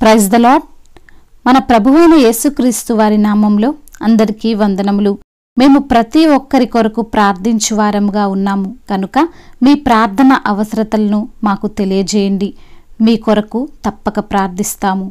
praise the lord మన ప్రభువైన యేసుక్రీస్తు వారి నామంలో అందరికీ వందనములు మేము ప్రతి ఒక్కరి కొరకు ప్రార్థించు వారముగా ఉన్నాము కనుక మీ ప్రార్థన అవసరతలను మాకు తెలియజేయండి మీ కొరకు తప్పక ప్రార్థిస్తాము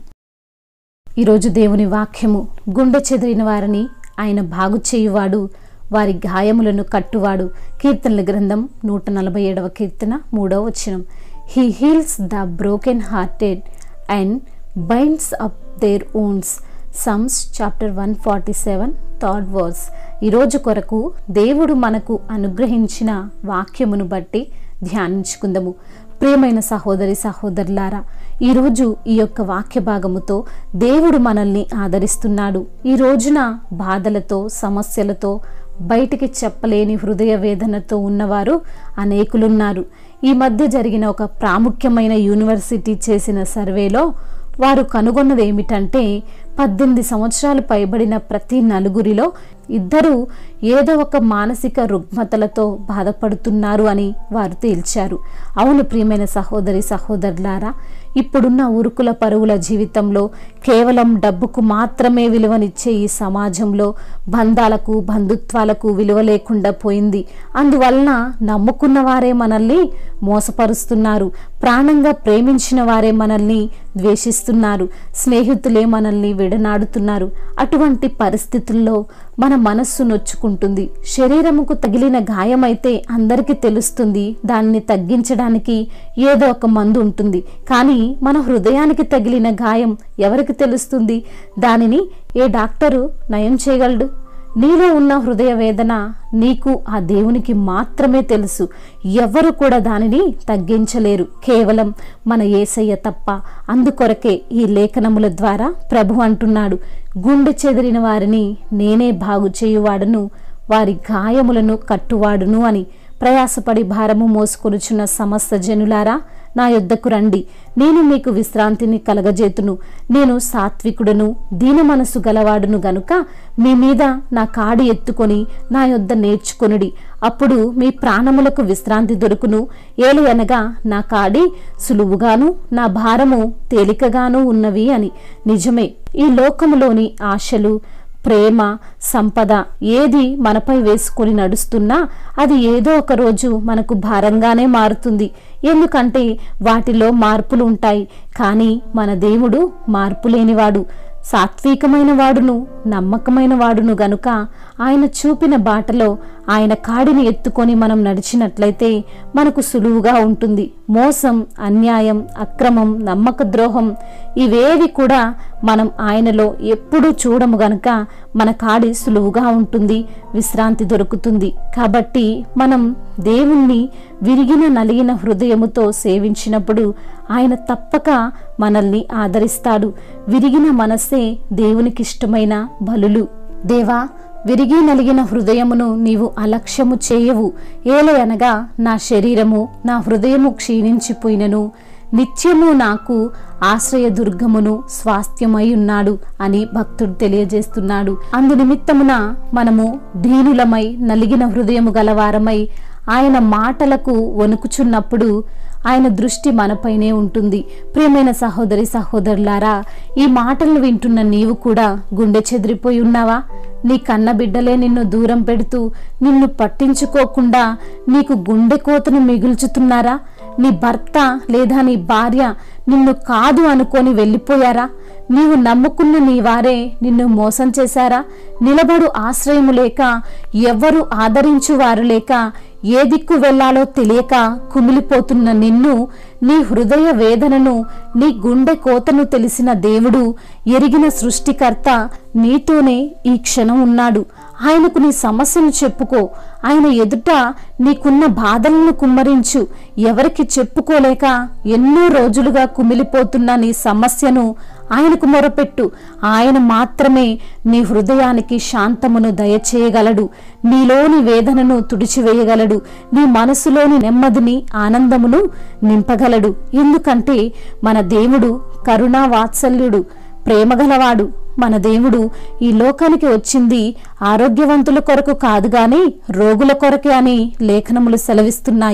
ఈరోజు దేవుని వాక్యము గుండె చెదిరిన వారిని ఆయన బాగు చేయువాడు వారి గాయములను కట్టువాడు కీర్తనల గ్రంథం నూట నలభై ఏడవ కీర్తన మూడవ వచనం he heals the broken hearted and binds up their wounds psalms chapter one forty seven third verse ఈరోజు కొరకు దేవుడు మనకు అనుగ్రహించిన వాక్యమును బట్టి ధ్యానించుకుందాము ప్రియమైన సహోదరి సహోదరులారా ఈరోజు ఈ యొక్క వాక్య భాగముతో దేవుడు మనల్ని ఆదరిస్తున్నాడు ఈ రోజున బాధలతో సమస్యలతో బయటికి చెప్పలేని హృదయ వేదనతో ఉన్నవారు అనేకులున్నారు ఈ మధ్య జరిగిన ఒక ప్రాముఖ్యమైన యూనివర్సిటీ చేసిన సర్వేలో వారు కనుగొన్నది ఏమిటంటే పద్దెనిమిది సంవత్సరాలు పైబడిన ప్రతి నలుగురిలో ఇద్దరు ఏదో ఒక మానసిక రుగ్మతలతో బాధపడుతున్నారు అని వారు తేల్చారు అవును ప్రియమైన సహోదరి సహోదరులారా ఇప్పుడున్న ఉరుకుల పరుగుల జీవితంలో కేవలం డబ్బుకు మాత్రమే విలువనిచ్చే ఈ సమాజంలో బంధాలకు బంధుత్వాలకు విలువ లేకుండా పోయింది అందువలన నమ్ముకున్న వారే మనల్ని మోసపరుస్తున్నారు ప్రాణంగా ప్రేమించిన వారే మనల్ని ద్వేషిస్తున్నారు స్నేహితులే మనల్ని విడనాడుతున్నారు అటువంటి పరిస్థితుల్లో మన మనస్సు నొచ్చుకుంటుంది శరీరముకు తగిలిన గాయమైతే అందరికీ తెలుస్తుంది దాన్ని తగ్గించడానికి ఏదో ఒక మందు ఉంటుంది కానీ మన హృదయానికి తగిలిన గాయం ఎవరికి తెలుస్తుంది దానిని ఏ డాక్టరు నయం చేయగలడు నీలో ఉన్న హృదయ వేదన నీకు ఆ దేవునికి మాత్రమే తెలుసు ఎవరు కూడా దానిని తగ్గించలేరు కేవలం మన ఏసయ్య తప్ప అందుకొరకే ఈ లేఖనముల ద్వారా ప్రభు అంటున్నాడు గుండె చెదిరిన వారిని నేనే బాగు చేయువాడును వారి గాయములను కట్టువాడును అని ప్రయాసపడి భారము మోసుకొనుచున్న సమస్త జనులారా నా యొద్దకు రండి నేను మీకు విశ్రాంతిని కలగజేతును నేను సాత్వికుడును దీన మనసు గలవాడును గనుక మీ మీద నా కాడి ఎత్తుకొని నా యొద్ద నేర్చుకొనుడి అప్పుడు మీ ప్రాణములకు విశ్రాంతి దొరుకును ఏలు అనగా నా కాడి సులువుగాను నా భారము తేలికగాను ఉన్నవి అని నిజమే ఈ లోకములోని ఆశలు ప్రేమ సంపద ఏది మనపై వేసుకొని నడుస్తున్నా అది ఏదో ఒక రోజు మనకు భారంగానే మారుతుంది ఎందుకంటే వాటిలో మార్పులు ఉంటాయి కానీ మన దేవుడు మార్పు లేనివాడు సాత్వికమైన వాడును నమ్మకమైన వాడును గనుక ఆయన చూపిన బాటలో ఆయన కాడిని ఎత్తుకొని మనం నడిచినట్లయితే మనకు సులువుగా ఉంటుంది మోసం అన్యాయం అక్రమం నమ్మక ద్రోహం ఇవేవి కూడా మనం ఆయనలో ఎప్పుడూ చూడము గనుక మన కాడి సులువుగా ఉంటుంది విశ్రాంతి దొరుకుతుంది కాబట్టి మనం దేవుణ్ణి విరిగిన నలిగిన హృదయముతో సేవించినప్పుడు ఆయన తప్పక మనల్ని ఆదరిస్తాడు విరిగిన మనస్సే దేవునికిష్టమైన బలులు దేవా విరిగి నలిగిన హృదయమును నీవు అలక్ష్యము చేయవు ఏలయనగా నా శరీరము నా హృదయము క్షీణించిపోయినను నిత్యము నాకు ఆశ్రయ దుర్గమును స్వాస్థ్యమై ఉన్నాడు అని భక్తుడు తెలియజేస్తున్నాడు అందు నిమిత్తమున మనము దీనులమై నలిగిన హృదయము గలవారమై ఆయన మాటలకు వణుకుచున్నప్పుడు ఆయన దృష్టి మనపైనే ఉంటుంది ప్రియమైన సహోదరి సహోదరులారా ఈ మాటలను వింటున్న నీవు కూడా గుండె చెదిరిపోయి ఉన్నావా నీ కన్న బిడ్డలే నిన్ను దూరం పెడుతూ నిన్ను పట్టించుకోకుండా నీకు గుండె కోతను మిగుల్చుతున్నారా నీ భర్త లేదా నీ భార్య నిన్ను కాదు అనుకొని వెళ్ళిపోయారా నీవు నమ్ముకున్న నీ వారే నిన్ను మోసం చేశారా నిలబడు ఆశ్రయము లేక ఎవ్వరు ఆదరించువారు లేక ఏ దిక్కు వెళ్లాలో తెలియక కుమిలిపోతున్న నిన్ను నీ హృదయ వేదనను నీ గుండె కోతను తెలిసిన దేవుడు ఎరిగిన సృష్టికర్త నీతోనే ఈ క్షణం ఉన్నాడు ఆయనకు నీ సమస్యను చెప్పుకో ఆయన ఎదుట నీకున్న బాధలను కుమ్మరించు ఎవరికి చెప్పుకోలేక ఎన్నో రోజులుగా కుమిలిపోతున్న నీ సమస్యను ఆయనకు మొరపెట్టు ఆయన మాత్రమే నీ హృదయానికి శాంతమును దయచేయగలడు నీలోని వేదనను తుడిచివేయగలడు నీ మనసులోని నెమ్మదిని ఆనందమును నింపగలడు ఎందుకంటే మన దేవుడు కరుణా వాత్సల్యుడు ప్రేమగలవాడు మన దేవుడు ఈ లోకానికి వచ్చింది ఆరోగ్యవంతుల కొరకు కాదు గాని రోగుల కొరకే అని లేఖనములు సెలవిస్తున్నాయి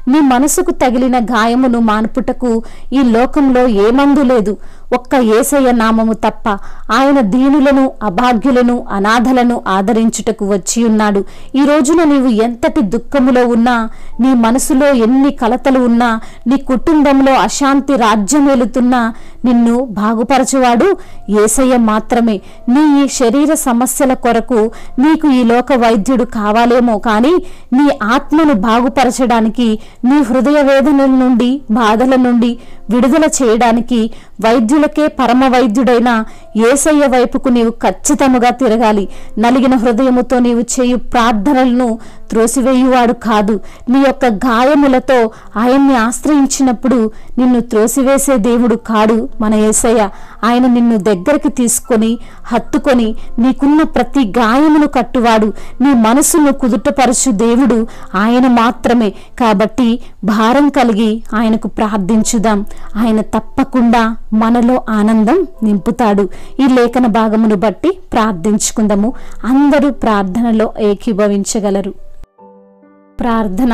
నీ మనసుకు తగిలిన గాయమును మాన్పుటకు ఈ లోకంలో ఏ మందు లేదు ఒక్క ఏసయ్య నామము తప్ప ఆయన దీనులను అభాగ్యులను అనాథలను ఆదరించుటకు వచ్చి ఉన్నాడు ఈ రోజున నీవు ఎంతటి దుఃఖములో ఉన్నా నీ మనసులో ఎన్ని కలతలు ఉన్నా నీ కుటుంబంలో అశాంతి రాజ్యం వెళుతున్నా నిన్ను బాగుపరచువాడు ఏసయ్య మాత్రమే నీ ఈ శరీర సమస్యల కొరకు నీకు ఈ లోక వైద్యుడు కావాలేమో కానీ నీ ఆత్మను బాగుపరచడానికి నీ హృదయ వేదనల నుండి బాధల నుండి విడుదల చేయడానికి వైద్యులకే పరమ వైద్యుడైన ఏసయ్య వైపుకు నీవు ఖచ్చితముగా తిరగాలి నలిగిన హృదయముతో నీవు చేయు ప్రార్థనలను త్రోసివేయువాడు కాదు నీ యొక్క గాయములతో ఆయన్ని ఆశ్రయించినప్పుడు నిన్ను త్రోసివేసే దేవుడు కాడు మన ఏసయ్య ఆయన నిన్ను దగ్గరికి తీసుకొని హత్తుకొని నీకున్న ప్రతి గాయమును కట్టువాడు నీ మనసును కుదుటపరచు దేవుడు ఆయన మాత్రమే కాబట్టి భారం కలిగి ఆయనకు ప్రార్థించుదాం ఆయన తప్పకుండా మనలో ఆనందం నింపుతాడు ఈ లేఖన భాగమును బట్టి ప్రార్థించుకుందాము అందరూ ప్రార్థనలో ఏకీభవించగలరు ప్రార్థన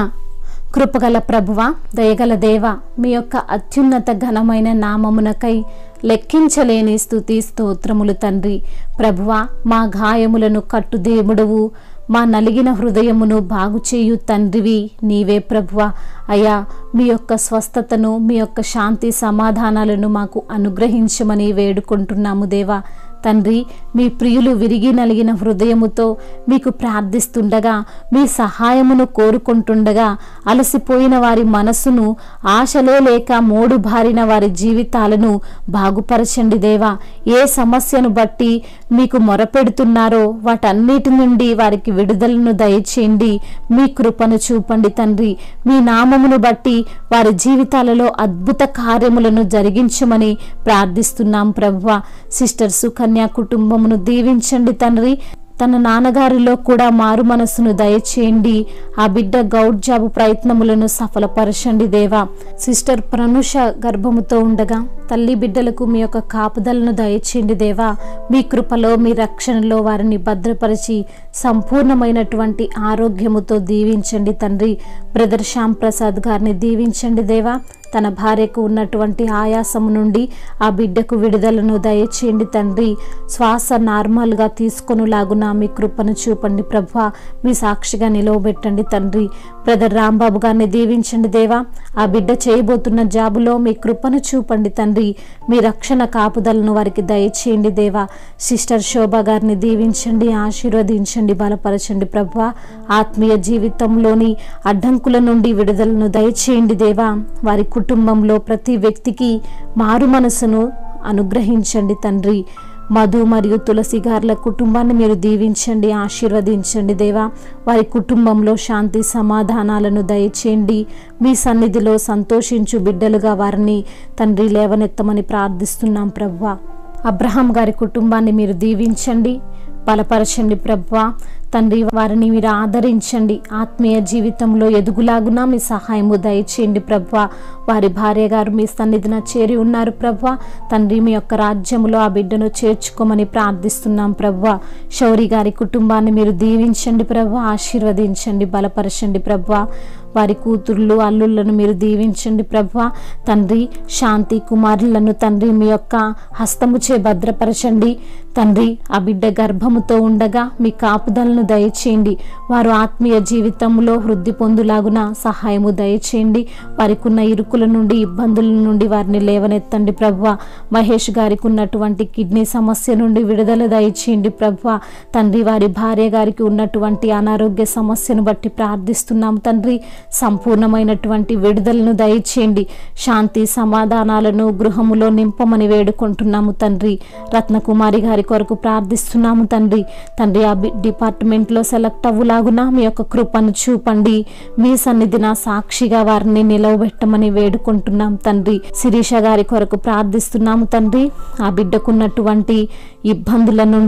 కృపగల ప్రభువ దయగల దేవ మీ యొక్క అత్యున్నత ఘనమైన నామమునకై లెక్కించలేని స్థుతి స్తోత్రములు తండ్రి ప్రభువ మా గాయములను కట్టు దేవుడవు మా నలిగిన హృదయమును బాగు చేయు తండ్రివి నీవే ప్రభువ అయ్యా మీ యొక్క స్వస్థతను మీ యొక్క శాంతి సమాధానాలను మాకు అనుగ్రహించమని వేడుకుంటున్నాము దేవా తండ్రి మీ ప్రియులు విరిగి నలిగిన హృదయముతో మీకు ప్రార్థిస్తుండగా మీ సహాయమును కోరుకుంటుండగా అలసిపోయిన వారి మనస్సును ఆశలే లేక మోడు బారిన వారి జీవితాలను బాగుపరచండి దేవా ఏ సమస్యను బట్టి మీకు మొరపెడుతున్నారో వాటన్నిటి నుండి వారికి విడుదలను దయచేయండి మీ కృపను చూపండి తండ్రి మీ నామమును బట్టి వారి జీవితాలలో అద్భుత కార్యములను జరిగించమని ప్రార్థిస్తున్నాం ప్రభువ సిస్టర్ సుకన్య కుటుంబమును దీవించండి తండ్రి తన నాన్నగారిలో కూడా మారు మనస్సును దయచేయండి ఆ బిడ్డ గౌడ్ జాబ్ ప్రయత్నములను సఫలపరచండి దేవా సిస్టర్ ప్రనుష గర్భముతో ఉండగా తల్లి బిడ్డలకు మీ యొక్క కాపుదలను దయచేయండి దేవా మీ కృపలో మీ రక్షణలో వారిని భద్రపరిచి సంపూర్ణమైనటువంటి ఆరోగ్యముతో దీవించండి తండ్రి బ్రదర్ శ్యామ్ ప్రసాద్ గారిని దీవించండి దేవా తన భార్యకు ఉన్నటువంటి ఆయాసము నుండి ఆ బిడ్డకు విడుదలను దయచేయండి తండ్రి శ్వాస నార్మల్గా తీసుకొనులాగున మీ కృపను చూపండి ప్రభా మీ సాక్షిగా నిలవబెట్టండి తండ్రి బ్రదర్ రాంబాబు గారిని దీవించండి దేవా ఆ బిడ్డ చేయబోతున్న జాబులో మీ కృపను చూపండి తండ్రి మీ రక్షణ కాపుదలను వారికి దయచేయండి దేవా సిస్టర్ శోభ గారిని దీవించండి ఆశీర్వదించండి బలపరచండి ప్రభా ఆత్మీయ జీవితంలోని అడ్డంకుల నుండి విడుదలను దయచేయండి దేవా వారి కుటుంబంలో ప్రతి వ్యక్తికి మారు మనసును అనుగ్రహించండి తండ్రి మధు మరియు తులసి గారుల కుటుంబాన్ని మీరు దీవించండి ఆశీర్వదించండి దేవా వారి కుటుంబంలో శాంతి సమాధానాలను దయచేయండి మీ సన్నిధిలో సంతోషించు బిడ్డలుగా వారిని తండ్రి లేవనెత్తమని ప్రార్థిస్తున్నాం ప్రవ్వా అబ్రహాం గారి కుటుంబాన్ని మీరు దీవించండి బలపరచండి ప్రవ్వా తండ్రి వారిని మీరు ఆదరించండి ఆత్మీయ జీవితంలో ఎదుగులాగునా మీ సహాయము దయచేయండి ప్రవ్వా వారి భార్య గారు మీ సన్నిధిన చేరి ఉన్నారు ప్రవ్వా తండ్రి మీ యొక్క రాజ్యములో ఆ బిడ్డను చేర్చుకోమని ప్రార్థిస్తున్నాం ప్రవ్వా శౌరి గారి కుటుంబాన్ని మీరు దీవించండి ప్రవ్వా ఆశీర్వదించండి బలపరచండి ప్రవ్వా వారి కూతుర్లు అల్లుళ్ళను మీరు దీవించండి ప్రభా తండ్రి శాంతి కుమారులను తండ్రి మీ యొక్క హస్తముచే భద్రపరచండి తండ్రి ఆ బిడ్డ గర్భముతో ఉండగా మీ కాపుదలను దయచేయండి వారు ఆత్మీయ జీవితంలో వృద్ధి పొందులాగున సహాయము దయచేయండి వారికి ఉన్న ఇరుకుల నుండి ఇబ్బందుల నుండి వారిని లేవనెత్తండి ప్రభా మహేష్ గారికి ఉన్నటువంటి కిడ్నీ సమస్య నుండి విడుదల దయచేయండి ప్రభా తండ్రి వారి భార్య గారికి ఉన్నటువంటి అనారోగ్య సమస్యను బట్టి ప్రార్థిస్తున్నాం తండ్రి సంపూర్ణమైనటువంటి విడుదలను దయచేయండి శాంతి సమాధానాలను గృహములో నింపమని వేడుకుంటున్నాము తండ్రి రత్నకుమారి గారి కొరకు ప్రార్థిస్తున్నాము తండ్రి తండ్రి ఆ బి- డిపార్ట్మెంట్లో సెలెక్ట్ అవ్వులాగున మీ యొక్క కృపను చూపండి మీ సన్నిధిన సాక్షిగా వారిని నిలవబెట్టమని వేడుకుంటున్నాం తండ్రి శిరీష గారి కొరకు ప్రార్థిస్తున్నాము తండ్రి ఆ బిడ్డకున్నటువంటి ఇబ్బందుల నుండి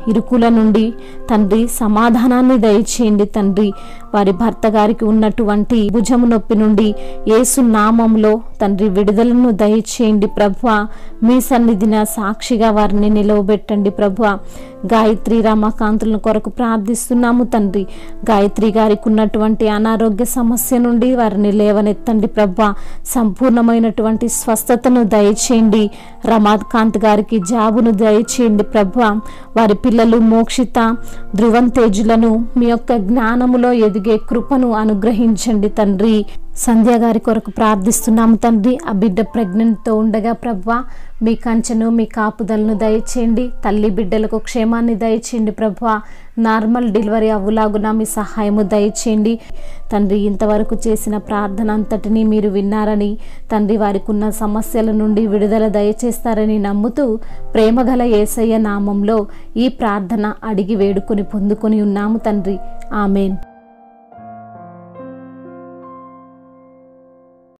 ఇరుకుల నుండి తండ్రి సమాధానాన్ని దయచేయండి తండ్రి వారి భర్త గారికి ఉన్నటువంటి భుజము నొప్పి నుండి యేసు నామంలో తండ్రి విడుదలను దయచేయండి ప్రభు మీ సన్నిధిన సాక్షిగా వారిని నిలవబెట్టండి ప్రభు గాయత్రి రమాకాంతుల కొరకు ప్రార్థిస్తున్నాము తండ్రి గాయత్రి గారికి ఉన్నటువంటి అనారోగ్య సమస్య నుండి వారిని లేవనెత్తండి ప్రభు సంపూర్ణమైనటువంటి స్వస్థతను దయచేయండి రమాకాంత్ గారికి జాబును దయచేయండి ప్రభు వారి పిల్లలు మోక్షిత ధృవం తేజులను మీ యొక్క జ్ఞానములో ఎదిగే కృపను అనుగ్రహించండి తండ్రి సంధ్య గారి కొరకు ప్రార్థిస్తున్నాము తండ్రి ఆ బిడ్డ ప్రెగ్నెంట్తో ఉండగా ప్రభు మీ కంచెను మీ కాపుదలను దయచేయండి తల్లి బిడ్డలకు క్షేమాన్ని దయచేయండి ప్రభు నార్మల్ డెలివరీ అవ్వులాగున మీ సహాయము దయచేయండి తండ్రి ఇంతవరకు చేసిన ప్రార్థన అంతటినీ మీరు విన్నారని తండ్రి వారికి ఉన్న సమస్యల నుండి విడుదల దయచేస్తారని నమ్ముతూ ప్రేమగల ఏసయ్య నామంలో ఈ ప్రార్థన అడిగి వేడుకొని పొందుకొని ఉన్నాము తండ్రి ఆమెన్